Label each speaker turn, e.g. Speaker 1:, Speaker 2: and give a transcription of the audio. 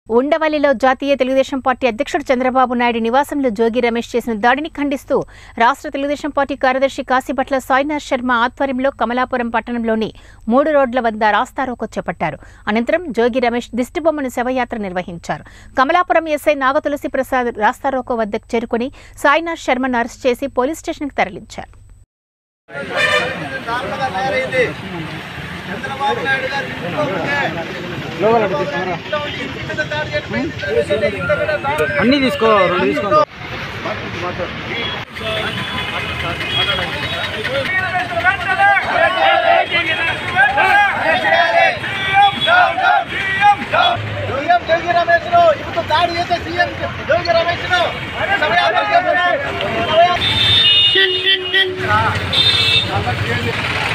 Speaker 1: ఉండవల్లిలో జాతీయ తెలుగుదేశం పార్టీ అధ్యక్షుడు చంద్రబాబు నాయుడు నివాసంలో జోగి రమేష్ చేసిన దాడిని ఖండిస్తూ రాష్ట్ర తెలుగుదేశం పార్టీ కార్యదర్శి కాశీపట్ల సాయినాథ్ శర్మ ఆధ్వర్యంలో కమలాపురం పట్టణంలోని మూడు రోడ్ల వద్ద రాస్తారోకో చేపట్టారు అనంతరం జోగి రమేష్ దిష్టిబొమ్మను శవయాత్ర నిర్వహించారు కమలాపురం ఎస్ఐ నాగతులసి ప్రసాద్ రాస్తారోకో వద్దకు చేరుకుని సాయినాథ్ శర్మను అరెస్ట్ చేసి పోలీస్ స్టేషన్కి తరలించారు
Speaker 2: దారుణంగా తయారైంది చంద్రబాబు నాయుడు గారు ఇంట్లోనే ఇంట్లో ఉండి ఇంటి మీద దాడి చేయడం, ఇంటి మీద దాడి చేయడం.
Speaker 3: అన్ని తీసుకో రెండు తీసుకో
Speaker 2: సీఎం జోగి రమేష్ ను ఇప్పుడు దాడి చేసే సీఎం జోగి రమేష్ ను సమయాలు